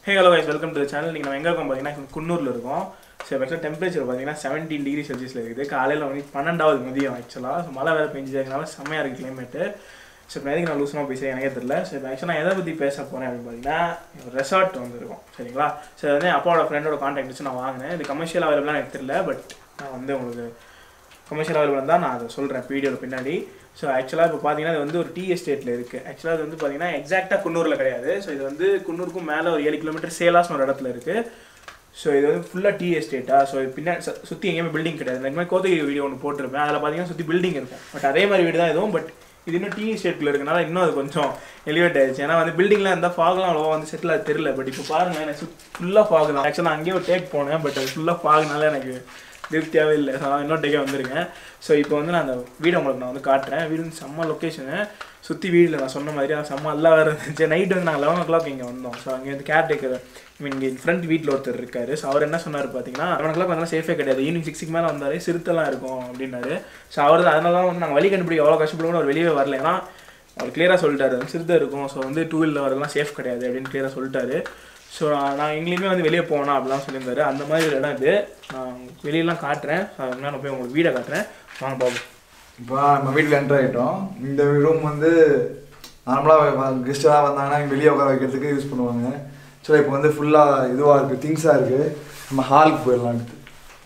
Hey hello guys welcome to channel நீங்கள் நம்ம எங்கே இருக்கோம் பார்த்தீங்கன்னா குன்னூரில் இருக்கோம் ஸோ ஆக்சுவலாக டெம்பரேச்சர் பார்த்தீங்கன்னா செவன்டீன் டிகிரி செல்சியஸில் இருக்குது காலையில் வந்து பன்னெண்டாவது மதியம் ஆக்சுவலாக ஸோ மழை வேறு பெஞ்சதுனால செம்மையாக இருக்குது கிளைமேட்டு ஸோ இப்போ எதுக்கு நான் லூசமாக பேசுகிறேன் எனக்கே தெரியல ஸோ இப்போ ஆக்சுவலாக எதை பற்றி பேச போகிறேன் அப்படின்னு பார்த்தீங்கன்னா ரெசார்ட் வந்துருக்கும் சரிங்களா ஸோ வந்து அப்பாவோட ஃப்ரெண்டோட கான்டாக்ட் வச்சு நான் வாங்கினேன் இது கமர்ஷியல் அவைலபிளாக எனக்கு தெரியல பட் நான் வந்து உங்களுக்கு கமர்ஷியல் அவைலபிள் தான் நான் அதை சொல்கிறேன் வீடியோவில் பின்னாடி ஸோ ஆக்சுவலாக இப்போ பார்த்தீங்கன்னா இது வந்து ஒரு டீ எஸ்டேட்டில் இருக்குது ஆக்சுவலாக இது வந்து பார்த்தீங்கன்னா எக்ஸாக்டாக குன்னூரில் கிடையாது ஸோ இது வந்து குன்னூருக்கும் மேலே ஒரு ஏழு கிலோமீட்டர் சேலாஸ்னு ஒரு இடத்துல இருக்குது ஸோ இது வந்து ஃபுல்லாக டீ எஸ்டேட்டா ஸோ பின்னாடி சுற்றி எங்கேயுமே பில்டிங் கிடையாது இந்த மாதிரி கோத்தகிரி வீடியோ ஒன்று போட்டிருப்பேன் அதில் பார்த்தீங்கன்னா சுற்றி பில்டிங் இருக்கும் பட் அதே மாதிரி வீடு தான் இதுவும் பட் இது இன்னும் டீ எஸ்டேட்டில் இருக்கனால இன்னும் அது கொஞ்சம் எலிவேட் ஆயிடுச்சு ஏன்னா வந்து பில்டிங்லாம் இருந்தால் ஃபாக்லாம் அவ்வளோவா வந்து செட்டில் அது தெரியல பட் இப்போ பாருங்க எனக்கு ஃபுல்லாக ஃபாக் தான் ஆக்சுவலாக அங்கேயே ஒரு டேக் போனேன் பட் அது ஃபுல்லாக ஃபாக்னால எனக்கு திருப்தியாகவே இல்லை ஸோ நான் இன்னொரு டேக்கே வந்திருக்கேன் ஸோ இப்போ வந்து நான் அந்த வீடு உங்களுக்கு நான் வந்து காட்டுறேன் வீடு வந்து செம்ம லொக்கேஷனு சுற்றி வீடில் நான் சொன்ன மாதிரி ஆனால் செம்ம நல்லா வேறு இருந்துச்சு நைட் வந்து நாங்கள் லெவன் ஓ கிளாக் இங்கே வந்தோம் ஸோ அங்கே வந்து கேர் டேக்கர் ஐ மீன் இங்கே ஃப்ரண்ட் வீட்டில் ஒருத்தர் இருக்காரு ஸோ அவர் என்ன சொன்னார் பார்த்தீங்கன்னா லெவன் ஓ கிளாக் வந்தாலும் சேஃபே கிடையாது ஈவினிங் சிக்ஸுக்கு மேலே வந்தாலே சிறுத்தெல்லாம் இருக்கும் அப்படின்னாரு ஸோ அவர் தான் அதனால தான் வந்து நாங்கள் வழி கண்டுபிடிக்க எவ்வளோ கஷ்டப்படுவோம் அவர் வெளியே வரல ஏன்னா அவர் கிளியராக சொல்லிட்டாரு சிறுத்தை இருக்கும் ஸோ வந்து டூ வீலர் வரலாம் சேஃப் கிடையாது அப்படின்னு கிளியராக சொல்லிட்டாரு ஸோ நான் எங்கேயுமே வந்து வெளியே போகணும் அப்படிலாம் சொல்லியிருந்தாரு அந்த மாதிரி ஒரு இடம் இது நான் வெளியெல்லாம் காட்டுறேன் ஸோ அதனால நான் போய் உங்களுக்கு வீடை காட்டுறேன் வாங்க பாப்போம் இப்போ நம்ம வீட்டில் என்டர் ஆகிட்டோம் இந்த ரூம் வந்து நார்மலாக கெஸ்டெல்லாம் வந்தாங்கன்னா இங்கே வெளியே உட்கார வைக்கிறதுக்கு யூஸ் பண்ணுவாங்க ஸோ இப்போ வந்து ஃபுல்லாக இதுவாக இருக்குது திங்ஸாக இருக்குது நம்ம ஹாலுக்கு போயிடலாம் அடுத்து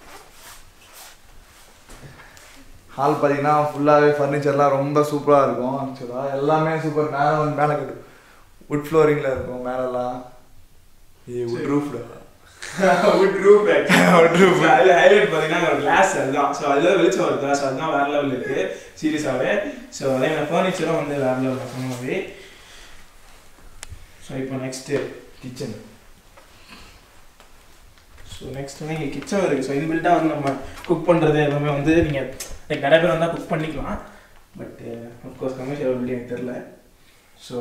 ஹால் பார்த்தீங்கன்னா ஃபுல்லாகவே ஃபர்னிச்சர்லாம் ரொம்ப சூப்பராக இருக்கும் ஆக்சுவலாக எல்லாமே சூப்பர் மேலே வந்து மேலே உட் ஃப்ளோரிங்கில் இருக்கும் மேலெல்லாம் ஏ உட் ரூஃப்ல வுட் ரூஃப் Wood roof. அது ஹைலைட் பார்த்தீங்கன்னா ஒரு கிளாஸ் அதுதான் ஸோ அதில் வெளிச்சம் வருது ஸோ அதுதான் வேற லெவல் இருக்கு சீரியஸாகவே ஸோ அதே மாதிரி ஃபர்னிச்சரும் வந்து வேற லெவல் சொன்ன மாதிரி ஸோ இப்போ நெக்ஸ்ட்டு கிச்சன் ஸோ நெக்ஸ்ட் வந்து இங்கே கிச்சன் இருக்குது ஸோ இது பில்ட்டாக வந்து நம்ம குக் பண்ணுறது எல்லாமே வந்து நீங்கள் லைக் நிறைய பேர் வந்தால் குக் பண்ணிக்கலாம் பட் அஃப்கோர்ஸ் கமர்ஷியல் அவைலபிலிட்டி எனக்கு தெரில ஸோ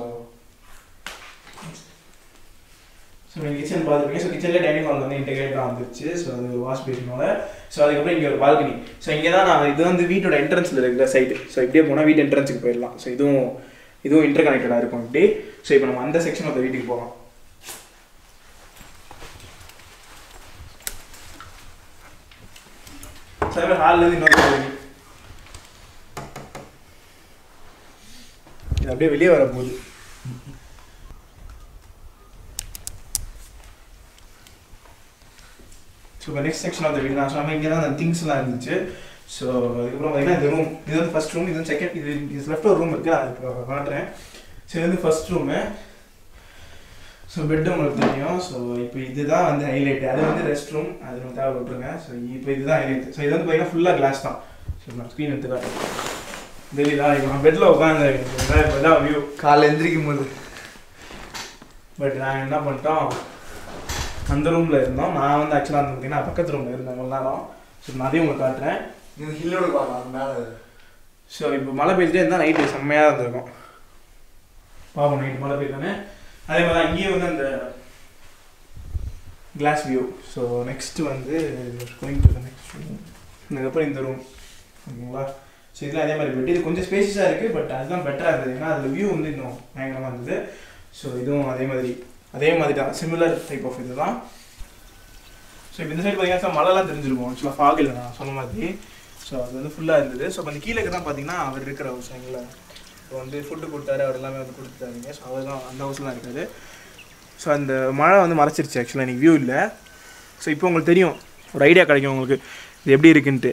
ஸோ நீங்கள் கிச்சன் பார்த்துருப்பீங்க ஸோ கிச்சனில் டைனிங் ஹால் வந்து இன்டெகிரேட்டாக வந்துருச்சு ஸோ அது வாஷ் பேசினோட ஸோ அதுக்கப்புறம் இங்கே ஒரு பால்கனி ஸோ இங்கே தான் நான் இது வந்து வீட்டோட என்ட்ரன்ஸில் இருக்கிற சைடு ஸோ இப்படியே போனால் வீட்டு என்ட்ரன்ஸுக்கு போயிடலாம் ஸோ இதுவும் இதுவும் இன்டர் கனெக்டடாக இருக்கும் இப்படி ஸோ இப்போ நம்ம அந்த செக்ஷன் ஆஃப் வீட்டுக்கு போகலாம் ஸோ அதே மாதிரி ஹால்லேருந்து இன்னொரு பால்கனி இது அப்படியே வெளியே வர போகுது ஸோ இப்போ நெக்ஸ்ட் செக்ஷன் ஆஃப் த வீடு நான் சொன்ன இங்கே தான் அந்த திங்ஸ்லாம் இருந்துச்சு ஸோ அதுக்கப்புறம் பார்த்தீங்கன்னா இந்த ரூம் இது வந்து ஃபர்ஸ்ட் ரூம் இது வந்து செகண்ட் இது இது லெஃப்ட் ஒரு ரூம் இருக்குது அது இப்போ காட்டுறேன் ஸோ இது வந்து ஃபர்ஸ்ட் ரூமு ஸோ பெட் உங்களுக்கு தெரியும் ஸோ இப்போ இதுதான் வந்து ஹைலைட் அது வந்து ரெஸ்ட் ரூம் அது நம்ம தேவை விட்டுருங்க ஸோ இப்போ இதுதான் ஹைலைட் ஸோ இது வந்து பார்த்தீங்கன்னா ஃபுல்லாக கிளாஸ் தான் ஸோ நான் ஸ்க்ரீன் எடுத்துக்கிறேன் தெரியுதா இப்போ நான் பெட்டில் உட்காந்து இப்போ தான் வியூ காலைல எந்திரிக்கும் போது பட் நாங்கள் என்ன பண்ணிட்டோம் அந்த ரூமில் இருந்தோம் நான் வந்து ஆக்சுவலாக வந்து பார்த்தீங்கன்னா பக்கத்து ரூமில் இருந்தேன் கொஞ்ச நேரம் ஸோ நான் அதையும் உங்களுக்கு காட்டுறேன் இந்த ஹில்லோட பார்க்கலாம் மேலே ஸோ இப்போ மழை பெய்ஞ்சிட்டே இருந்தால் நைட்டு செம்மையாக இருந்திருக்கும் பார்ப்போம் நைட்டு மழை பெய்தானே அதே மாதிரி தான் இங்கேயும் வந்து அந்த கிளாஸ் வியூ ஸோ நெக்ஸ்ட் வந்து கோயிங் டு நெக்ஸ்ட் ரூம் அதுக்கப்புறம் இந்த ரூம் ஓகேங்களா ஸோ இதெல்லாம் அதே மாதிரி பெட் இது கொஞ்சம் ஸ்பேஷியஸாக இருக்குது பட் அதுதான் பெட்டராக இருந்தது ஏன்னா அதில் வியூ வந்து இன்னும் பயங்கரமாக இருந்தது ஸோ இதுவும் அதே மாதிரி அதே மாதிரி தான் சிமிலர் டைப் ஆஃப் இது தான் ஸோ இப்போ இந்த சைடு பார்த்தீங்கன்னா மழைலாம் தெரிஞ்சிருக்கும் ஆக்சுவலாக ஃபாக் இல்லை நான் சொன்ன மாதிரி ஸோ அது வந்து ஃபுல்லாக இருந்தது ஸோ அந்த கீழே தான் பார்த்தீங்கன்னா அவர் இருக்கிற ஹவுஸ் எங்களை இப்போ வந்து ஃபுட்டு கொடுத்தாரு அவர் எல்லாமே வந்து கொடுத்துட்டாருங்க ஸோ அவர் தான் அந்த ஹவுஸில் தான் இருக்காரு ஸோ அந்த மழை வந்து மறைச்சிருச்சு ஆக்சுவலாக எனக்கு வியூ இல்லை ஸோ இப்போ உங்களுக்கு தெரியும் ஒரு ஐடியா கிடைக்கும் உங்களுக்கு இது எப்படி இருக்குன்ட்டு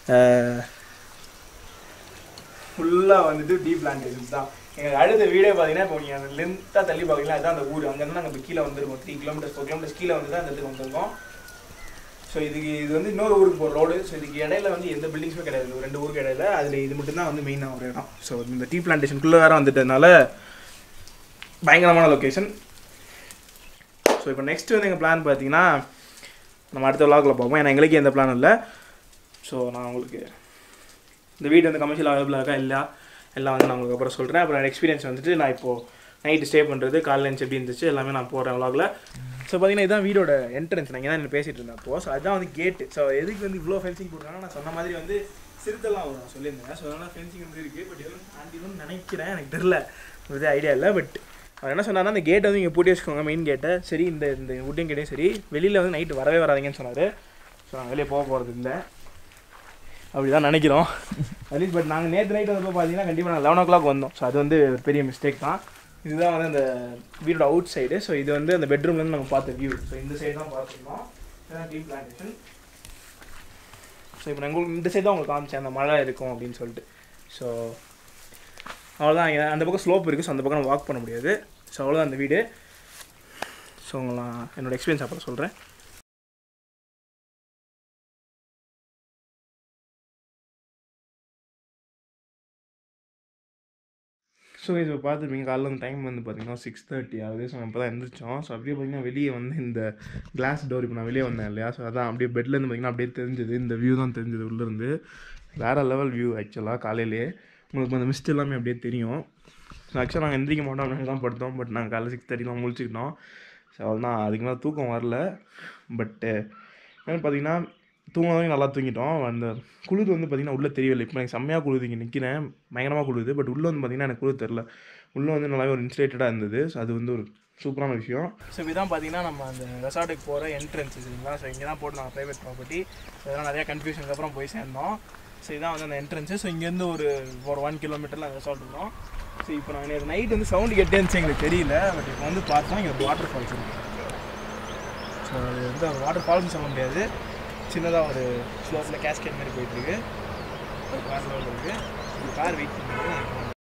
ஃபுல்லாக வந்துட்டு டீ பிளான்டேஷன்ஸ் தான் எங்களுக்கு அடுத்த வீடியோ பார்த்தீங்கன்னா இப்போ நீங்கள் அந்த லென்த்தாக தள்ளி பார்க்கீங்களா அதுதான் அந்த ஊர் அங்கேருந்து நாங்கள் இப்போ கீழே வந்திருக்கோம் த்ரீ கிலோமீட்டர்ஸ் ஃபோர் கிலோமீட்டர்ஸ் கீழே வந்து தான் அந்த இடத்துக்கு வந்திருக்கோம் ஸோ இதுக்கு இது வந்து இன்னொரு ஊருக்கு போகிற ரோடு ஸோ இதுக்கு இடையில வந்து எந்த பில்டிங்ஸுமே கிடையாது ஒரு ரெண்டு ஊருக்கு இடையில அதில் இது மட்டும்தான் வந்து மெயினாக ஒரு இடம் ஸோ இந்த டீ பிளான்டேஷனுக்குள்ளே வேறு வந்துட்டதுனால பயங்கரமான லொக்கேஷன் ஸோ இப்போ நெக்ஸ்ட் வந்து எங்கள் பிளான் பார்த்தீங்கன்னா நம்ம அடுத்த விளாகில் பார்ப்போம் ஏன்னா எங்களுக்கு எந்த பிளானும் இல்லை ஸோ நான் உங்களுக்கு இந்த வீடு வந்து கமர்ஷியல் அவைலபிளாக இருக்கா இல்லை எல்லாம் வந்து நான் உங்களுக்கு அப்புறம் சொல்கிறேன் அப்புறம் எக்ஸ்பீரியன்ஸ் வந்துட்டு நான் இப்போது நைட்டு ஸ்டே பண்ணுறது காலையில் இருந்துச்சு எப்படி இருந்துச்சு எல்லாமே நான் போடுறேன் விளாகில் ஸோ பார்த்தீங்கன்னா இதுதான் வீடோட என்ட்ரன்ஸ் நான் இங்கே தான் பேசிகிட்டு இருந்தேன் அப்போ ஸோ அதுதான் வந்து கேட்டு ஸோ எதுக்கு வந்து இவ்வளோ ஃபென்சிங் போட்டுருக்காங்க நான் சொன்ன மாதிரி வந்து சிறுத்தெல்லாம் வரும் சொல்லியிருந்தேன் ஸோ அதனால் ஃபென்சிங் வந்து இருக்குது பட் எதுவும் தாண்டிடும்னு நினைக்கிறேன் எனக்கு தெரில இது ஐடியா இல்லை பட் அவர் என்ன சொன்னார்னா அந்த கேட்டை வந்து இங்கே பூட்டி வச்சுக்கோங்க மெயின் கேட்டை சரி இந்த இந்த உட்டன் கேட்டையும் சரி வெளியில் வந்து நைட்டு வரவே வராதீங்கன்னு சொன்னார் ஸோ நாங்கள் வெளியே போக போகிறது இல்லை அப்படி தான் நினைக்கிறோம் அட்லீஸ்ட் பட் நாங்கள் நேற்று நைட் வந்து பார்த்தீங்கன்னா கண்டிப்பாக நாங்கள் லெவன் ஓ கிளாக் வந்தோம் ஸோ அது வந்து ஒரு பெரிய மிஸ்டேக் தான் இதுதான் வந்து அந்த வீடோட அவுட் சைடு ஸோ இது வந்து அந்த பெட்ரூம்லேருந்து நம்ம பார்த்த வியூ ஸோ இந்த சைடு தான் பார்த்துருந்தோம் இதுதான் டீ பிளான்டேஷன் ஸோ இப்போ நான் உங்களுக்கு இந்த சைடு தான் உங்களுக்கு காமிச்சேன் அந்த மழை இருக்கும் அப்படின்னு சொல்லிட்டு ஸோ அவ்வளோதான் இங்க அந்த பக்கம் ஸ்லோப் இருக்குது ஸோ அந்த பக்கம் வாக் பண்ண முடியாது ஸோ அவ்வளோதான் அந்த வீடு ஸோ உங்களை நான் என்னோட எக்ஸ்பீரியன்ஸ் அப்புறம் சொல்கிறேன் ஸோ இது பார்த்துருப்பீங்க காலைல வந்து டைம் வந்து பார்த்தீங்கன்னா சிக்ஸ் தேர்ட்டி ஆகுது ஸோ நம்ம இப்போ தான் எழுந்திரிச்சோம் ஸோ அப்படியே பார்த்தீங்கன்னா வெளியே வந்து இந்த கிளாஸ் டோர் இப்போ நான் வெளியே வந்தேன் இல்லையா ஸோ அதான் அப்படியே பெட்லேருந்து பார்த்தீங்கன்னா அப்படியே தெரிஞ்சது இந்த வியூ தான் தெரிஞ்சது உள்ளேருந்து வேறு லெவல் வியூ ஆக்சுவலாக காலையிலேயே உங்களுக்கு அந்த மிஸ்ட் எல்லாமே அப்படியே தெரியும் ஸோ ஆக்சுவலாக நாங்கள் எந்திரிக்க மாட்டோம் அப்படின்னு தான் படுத்தோம் பட் நாங்கள் காலைல சிக்ஸ் தேர்ட்டிலாம் முழிச்சிக்கிட்டோம் ஸோ அவ்வளோதான் அதுக்கு மேலே தூக்கம் வரல பட்டு என்னென்னு பார்த்தீங்கன்னா தூங்கினதையும் நல்லா தூங்கிட்டோம் அந்த குளிர் வந்து பார்த்திங்கன்னா உள்ளே தெரியவில்லை இப்போ எனக்கு செம்மையாக குளிருது இங்கே நிற்கிறேன் பயங்கரமாக குளிருது பட் உள்ளே வந்து பார்த்திங்கன்னா எனக்கு குளிர் தெரில உள்ளே வந்து நல்லாவே ஒரு இன்சுலேட்டடாக இருந்தது ஸோ அது வந்து ஒரு சூப்பரான விஷயம் ஸோ இதுதான் பார்த்தீங்கன்னா நம்ம அந்த ரெசார்ட்டுக்கு போகிற என்ட்ரன்ஸ் சரிங்களா ஸோ இங்கே தான் போட்டு நாங்கள் ப்ரைவேட் ப்ராப்பர்ட்டி ஸோ இதெல்லாம் நிறையா கன்ஃபியூஷனுக்கு அப்புறம் போய் சேர்ந்தோம் ஸோ இதான் வந்து அந்த என்ட்ரன்ஸு ஸோ இங்கேருந்து ஒரு ஒரு ஒன் கிலோமீட்டரில் அந்த ரெசார்ட் இருக்கோம் ஸோ இப்போ நாங்கள் நேற்று நைட் வந்து சவுண்டு கெட்டே இருந்துச்சு எங்களுக்கு தெரியல பட் இப்போ வந்து பார்த்தோம் இங்கே ஒரு வாட்டர் ஃபால்ஸ் இருக்கு ஸோ அது வந்து ஒரு வாட்டர் ஃபால்ஸ்னு சொல்ல முடியாது சின்னதாக ஒரு ஸ்லோப்பில் கேஸ்கேட் மாதிரி போயிட்டுருக்கு வேறு லெவலில் இருக்குது கார் வெயிட் பண்ணுறது